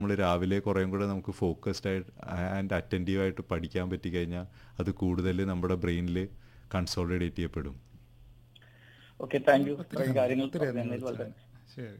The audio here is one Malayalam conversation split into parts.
നമ്മൾ രാവിലെ കുറേം കൂടെ നമുക്ക് ഫോക്കസ്ഡ് ആയിട്ട് ആൻഡ് അറ്റൻറ്റീവ് ആയിട്ട് പഠിക്കാൻ പറ്റിക്കഴിഞ്ഞാൽ അത് കൂടുതൽ നമ്മുടെ ബ്രെയിനിൽ കൺസോളിഡേറ്റ് ചെയ്യപ്പെടും ഓക്കെ താങ്ക് യു ഒത്തിരി ഇത്രയും കാര്യങ്ങൾ ഒത്തിരി അധികം പറഞ്ഞതിൽ വളരെ വിളിച്ചതിന്. ശരി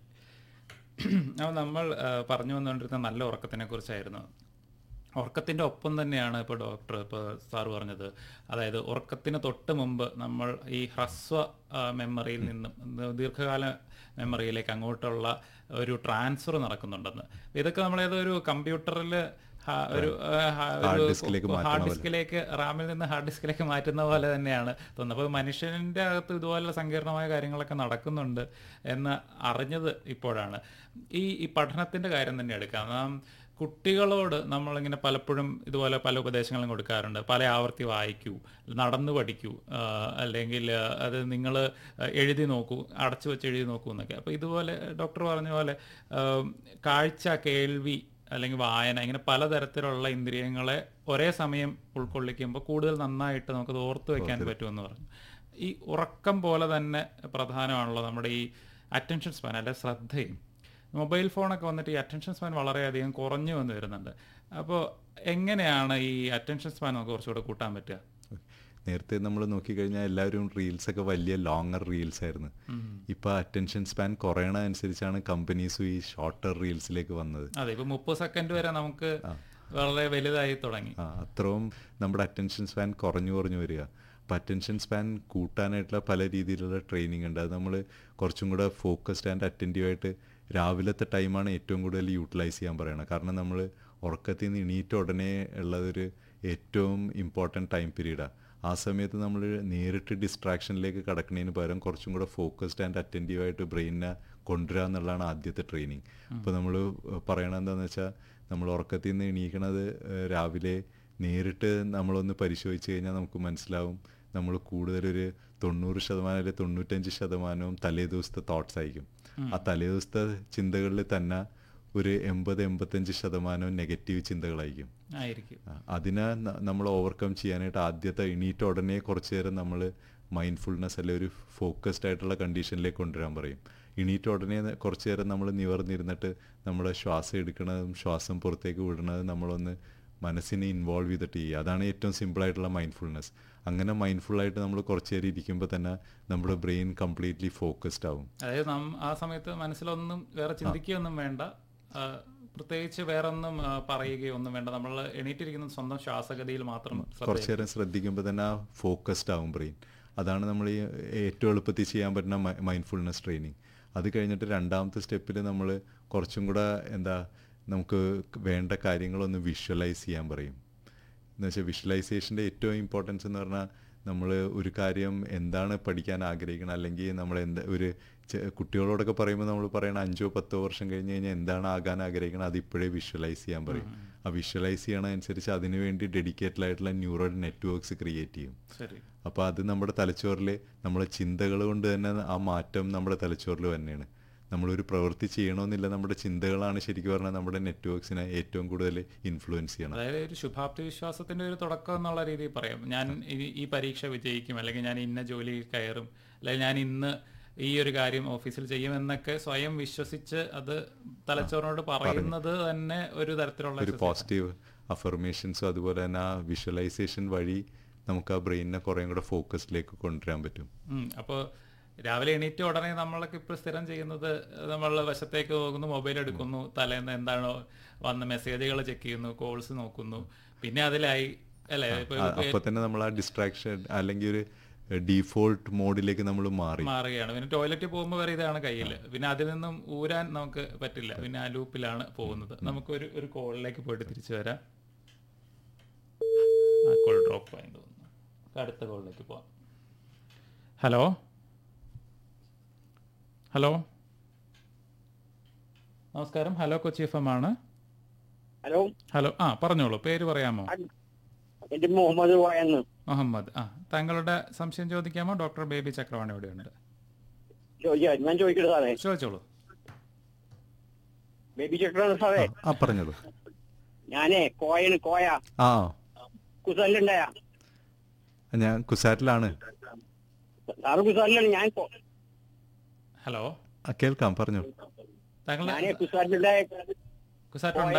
അപ്പോൾ നമ്മൾ ആ, പറഞ്ഞു വന്നുകൊണ്ടിരുന്ന നല്ല ഉറക്കത്തിനെ കുറിച്ചായിരുന്നു ഉറക്കത്തിൻ്റെ ഒപ്പം തന്നെയാണ് ഇപ്പോൾ ഡോക്ടർ ഇപ്പോൾ സാറ് പറഞ്ഞത് അതായത് ഉറക്കത്തിന് തൊട്ട് മുമ്പ് നമ്മൾ ഈ ഹ്രസ്വ ആ, മെമ്മറിയിൽ നിന്നും ദീർഘകാല മെമ്മറിയിലേക്ക് അങ്ങോട്ടുള്ള ഒരു ട്രാൻസ്ഫർ നടക്കുന്നുണ്ടെന്ന് ഇതൊക്കെ നമ്മളേതൊരു കമ്പ്യൂട്ടറിൽ ഒരു ആ, ഹ- Hard ഒരു diskലേക്ക് മാറ്റുന്ന ഹാർഡ് പോലെ. ഡിസ്കിലേക്ക് റാമിൽ നിന്ന് ഹാർഡ് ഡിസ്കിലേക്ക് മാറ്റുന്ന പോലെ തന്നെയാണ് തോന്നുന്നത് അപ്പോൾ മനുഷ്യൻ്റെ അകത്ത് ഇതുപോലെ സങ്കീർണമായ കാര്യങ്ങളൊക്കെ നടക്കുന്നുണ്ട് എന്ന് അറിഞ്ഞത് ഇപ്പോഴാണ് ഈ ഈ പഠനത്തിൻ്റെ കാര്യം തന്നെ എടുക്കാം നാം കുട്ടികളോട് നമ്മളിങ്ങനെ പലപ്പോഴും ഇതുപോലെ പല ഉപദേശങ്ങളും കൊടുക്കാറുണ്ട് പല ആവർത്തി വായിക്കൂ നടന്നു പഠിക്കൂ ആ, അല്ലെങ്കിൽ ആ, അത് നിങ്ങൾ എഴുതി നോക്കൂ അടച്ചു വെച്ച് എഴുതി നോക്കൂ എന്നൊക്കെ അപ്പോൾ ഇതുപോലെ ഡോക്ടർ പറഞ്ഞ പോലെ ആ, കാഴ്ച കേൾവി അല്ലെങ്കിൽ വായന ഇങ്ങനെ പലതരത്തിലുള്ള ഇന്ദ്രിയങ്ങളെ ഒരേ സമയം ഉൾക്കൊള്ളിക്കുമ്പോൾ കൂടുതൽ നന്നായിട്ട് നമുക്കത് ഓർത്ത് വെക്കാൻ പറ്റുമെന്ന് പറഞ്ഞു ഈ ഉറക്കം പോലെ തന്നെ പ്രധാനമാണല്ലോ നമ്മുടെ ഈ അറ്റൻഷൻ സ്പാൻ അല്ലെ ശ്രദ്ധയും മൊബൈൽ ഫോണൊക്കെ വന്നിട്ട് ഈ അറ്റൻഷൻ സ്പാൻ വളരെയധികം കുറഞ്ഞു വന്ന് വരുന്നുണ്ട് അപ്പോൾ എങ്ങനെയാണ് ഈ അറ്റൻഷൻ സ്പാൻ നമുക്ക് കുറച്ചുകൂടെ കൂട്ടാൻ പറ്റുക നേരത്തെ നമ്മൾ നോക്കിക്കഴിഞ്ഞാൽ എല്ലാവരും റീൽസ് ഒക്കെ വലിയ ലോങ്ങർ റീൽസ് ആയിരുന്നു ഇപ്പൊ അറ്റൻഷൻ സ്പാൻ കുറയണ അനുസരിച്ചാണ് കമ്പനീസും ഈ ഷോർട്ടർ റീൽസിലേക്ക് വന്നത് അതെ ഇപ്പൊ മുപ്പത് സെക്കൻഡ് വരെ നമുക്ക് വളരെ വലുതായി തുടങ്ങി ആ, അത്രയും നമ്മുടെ അറ്റൻഷൻ സ്പാൻ കുറഞ്ഞു കുറഞ്ഞു വരിക അപ്പം അറ്റൻഷൻ സ്പാൻ കൂട്ടാനായിട്ടുള്ള പല രീതിയിലുള്ള ട്രെയിനിങ് ഉണ്ട് അത് നമ്മൾ കുറച്ചും കൂടെ ഫോക്കസ്ഡ് ആൻഡ് അറ്റൻറ്റീവ് ആയിട്ട് രാവിലത്തെ ടൈമാണ് ഏറ്റവും കൂടുതൽ യൂട്ടിലൈസ് ചെയ്യാൻ പറയണത് കാരണം നമ്മൾ ഉറക്കത്തിൽ നിന്ന് എണീറ്റ ഉടനെ ഉള്ളതൊരു ഏറ്റവും ഇമ്പോർട്ടൻറ്റ് ടൈം പീരീഡാണ് ആ സമയത്ത് നമ്മൾ നേരിട്ട് ഡിസ്ട്രാക്ഷനിലേക്ക് കടക്കുന്നതിന് പകരം കുറച്ചും കൂടെ ഫോക്കസ്ഡ് ആൻഡ് അറ്റൻറ്റീവ് ആയിട്ട് ബ്രെയിനിനെ കൊണ്ടുവരിക എന്നുള്ളതാണ് ആദ്യത്തെ ട്രെയിനിങ് അപ്പോൾ നമ്മൾ പറയണത് എന്താണെന്ന് വെച്ചാൽ നമ്മൾ ഉറക്കത്തിൽ നിന്ന് എണീക്കണത് ഏഹ്, രാവിലെ നേരിട്ട് നമ്മളൊന്ന് പരിശോധിച്ച് കഴിഞ്ഞാൽ നമുക്ക് മനസ്സിലാവും നമ്മൾ കൂടുതലൊരു തൊണ്ണൂറ് ശതമാനം അല്ലെങ്കിൽ തൊണ്ണൂറ്റഞ്ച് ശതമാനവും തലേ ദിവസത്തെ തോട്ട്സ് ആയിരിക്കും ആ തലേ ദിവസത്തെ ചിന്തകളിൽ തന്നെ ഒരു എൺപത് എൺപത്തഞ്ച് ശതമാനവും നെഗറ്റീവ് ചിന്തകളായിരിക്കും ആയിരിക്കും ആ, അതിനെ ന- നമ്മൾ ഓവർകം ചെയ്യാനായിട്ട് ആദ്യത്തെ എണീറ്റ ഉടനെ കുറച്ച് നേരം നമ്മൾ മൈൻഡ്ഫുൾനെസ് അല്ലെ ഒരു ഫോക്കസ്ഡ് ആയിട്ടുള്ള കണ്ടീഷനിലേക്ക് കൊണ്ടുവരാൻ പറയും എണീറ്റ ഉടനെ ന- കുറച്ച് നേരം നമ്മൾ നിവർന്നിരുന്നിട്ട് നമ്മുടെ ശ്വാസം എടുക്കുന്നതും ശ്വാസം പുറത്തേക്ക് വിടുന്നതും നമ്മളൊന്ന് മനസ്സിനെ ഇൻവോൾവ് ചെയ്തിട്ട് ചെയ്യുക അതാണ് ഏറ്റവും സിമ്പിൾ ആയിട്ടുള്ള മൈൻഡ്ഫുൾനെസ് അങ്ങനെ മൈൻഡ്ഫുള്ളായിട്ട് നമ്മൾ കുറച്ച് നേരം ഇരിക്കുമ്പോൾ തന്നെ നമ്മുടെ ബ്രെയിൻ കംപ്ലീറ്റ്ലി ഫോക്കസ്ഡ് ആവും അതായത് നാം ആ സമയത്ത് മനസ്സിലൊന്നും വേറെ ചിന്തിക്കുകയൊന്നും വേണ്ട ആ, പ്രത്യേകിച്ച് വേറെ ഒന്നും ആ, പറയുകയോ ഒന്നും വേണ്ട നമ്മൾ എണീറ്റിരിക്കുന്ന സ്വന്തം ശ്വാസഗതിയിൽ മാത്രം ശ്രദ്ധ കുറച്ച് നേരം ശ്രദ്ധിക്കുമ്പോൾ തന്നെ ആ ഫോക്കസ്ഡ് ആവും ബ്രെയിൻ അതാണ് നമ്മൾ ഈ ഏറ്റവും എളുപ്പത്തിൽ ചെയ്യാൻ പറ്റുന്ന മൈൻഡ്ഫുൾനെസ് ട്രെയിനിങ് അത് കഴിഞ്ഞിട്ട് രണ്ടാമത്തെ സ്റ്റെപ്പിൽ നമ്മൾ കുറച്ചും കൂടെ എന്താ നമുക്ക് വേണ്ട കാര്യങ്ങളൊന്ന് വിഷ്വലൈസ് ചെയ്യാൻ പറയും എന്ന് വെച്ചാൽ വിഷ്വലൈസേഷൻ്റെ ഏറ്റവും ഇമ്പോർട്ടൻസ് എന്ന് പറഞ്ഞാൽ നമ്മൾ ഒരു കാര്യം എന്താണ് പഠിക്കാൻ ആഗ്രഹിക്കണം അല്ലെങ്കിൽ നമ്മൾ എന്താ ഒരു ചെ- കുട്ടികളോടൊക്കെ പറയുമ്പോൾ നമ്മൾ പറയണ അഞ്ചോ പത്തോ വർഷം കഴിഞ്ഞ് കഴിഞ്ഞാൽ എന്താണ് ആകാൻ ആഗ്രഹിക്കണം അത് ഇപ്പോഴേ വിഷ്വലൈസ് ചെയ്യാൻ പറയും ആ വിഷ്വലൈസ് ചെയ്യണ അനുസരിച്ച് അതിനുവേണ്ടി ഡെഡിക്കേറ്റഡ് ആയിട്ടുള്ള ന്യൂറൽ നെറ്റ്വർക്ക്സ് ക്രിയേറ്റ് ചെയ്യും ശരി അപ്പോൾ അത് നമ്മുടെ തലച്ചോറിൽ നമ്മളെ ചിന്തകൾ കൊണ്ട് തന്നെ ആ മാറ്റം നമ്മുടെ തലച്ചോറിൽ തന്നെയാണ് നമ്മളൊരു പ്രവൃത്തി ചെയ്യണമെന്നില്ല നമ്മുടെ ചിന്തകളാണ് ശരിക്കും പറഞ്ഞാൽ നമ്മുടെ നെറ്റ്വർക്ക്സിനെ ഏറ്റവും കൂടുതൽ ഇൻഫ്ലുവൻസ് ചെയ്യണം അതായത് ഒരു ശുഭാപ്തി വിശ്വാസത്തിന്റെ ഒരു തുടക്കം എന്നുള്ള രീതിയിൽ പറയാം ഞാൻ ഈ- ഈ പരീക്ഷ വിജയിക്കും അല്ലെങ്കിൽ ഞാൻ ഇന്ന ജോലിയിൽ കയറും അല്ലെങ്കിൽ ഞാൻ ഇന്ന് ഈ ഒരു കാര്യം ഓഫീസിൽ ചെയ്യും എന്നൊക്കെ സ്വയം വിശ്വസിച്ച് അത് തലച്ചോറിനോട് പറയുന്നത് തന്നെ ഒരു തരത്തിലുള്ള ഒരു പോസിറ്റീവ് അഫർമേഷൻസും അതുപോലെ തന്നെ ആ വിഷ്വലൈസേഷൻ വഴി നമുക്ക് ആ ബ്രെയിനിനെ കുറേം കൂടെ ഫോക്കസിലേക്ക് കൊണ്ടുവരാൻ പറ്റും അപ്പോൾ രാവിലെ എണീറ്റ ഉടനെ നമ്മളൊക്കെ ഇപ്പോൾ സ്ഥിരം ചെയ്യുന്നത് നമ്മൾ വശത്തേക്ക് നോക്കുന്നു മൊബൈൽ എടുക്കുന്നു തലേന്ന് എന്താണോ വന്ന മെസ്സേജുകൾ ചെക്ക് ചെയ്യുന്നു കോൾസ് നോക്കുന്നു പിന്നെ അതിലായി അല്ലേ ഇപ്പൊ ആ, അപ്പൊ തന്നെ നമ്മൾ ആ ഡിസ്ട്രാക്ഷൻ അല്ലെങ്കിൽ ഒരു ഡീഫോൾട്ട് മോഡിലേക്ക് നമ്മൾ മാറി മാറുകയാണ് പിന്നെ ടോയ്ലറ്റിൽ പോകുമ്പോൾ വരെ ഇതാണ് കയ്യിൽ പിന്നെ അതിൽ നിന്നും ഊരാൻ നമുക്ക് പറ്റില്ല പിന്നെ ആ ലൂപ്പിലാണ് പോകുന്നത് നമുക്ക് ഒരു ഒരു കോളിലേക്ക് പോയിട്ട് തിരിച്ചു വരാം ആ കോൾ ഡ്രോപ്പ് ആയി തോന്നുന്നു നമുക്ക് അടുത്ത കോളിലേക്ക് പോവാം ഹലോ ഹലോ നമസ്കാരം ഹലോ കൊച്ചി എഫ് എം ആണ് ഹലോ ഹലോ ആ പറഞ്ഞോളൂ പേര് പറയാമോ എന്റെ മുഹമ്മദ് വായെന്ന് മുഹമ്മദ് ആ താങ്കളുടെ സംശയം ചോദിക്കാമോ ഡോക്ടർ ബേബി ചക്രവാണി ഇവിടെയുണ്ട് ചോദിച്ചാ ഞാൻ ചോദിക്കട്ടെ സാറേ ചോദിച്ചോളൂ ബേബി ചക്രാണ് സാറേ ആ പറഞ്ഞോളൂ ഞാനേ കോയാണ് കോയ ആ കുസാലിലുണ്ടായ ഞാൻ കുസാറ്റിലാണ് സാറ് കുസാലിലാണ് ഞാൻ കോ- ഹലോ ആ കേൾക്കാം പറഞ്ഞോളൂ താങ്കളുടെ ഞാനേ കുസാലിലുണ്ടായ കുസാറ്റ്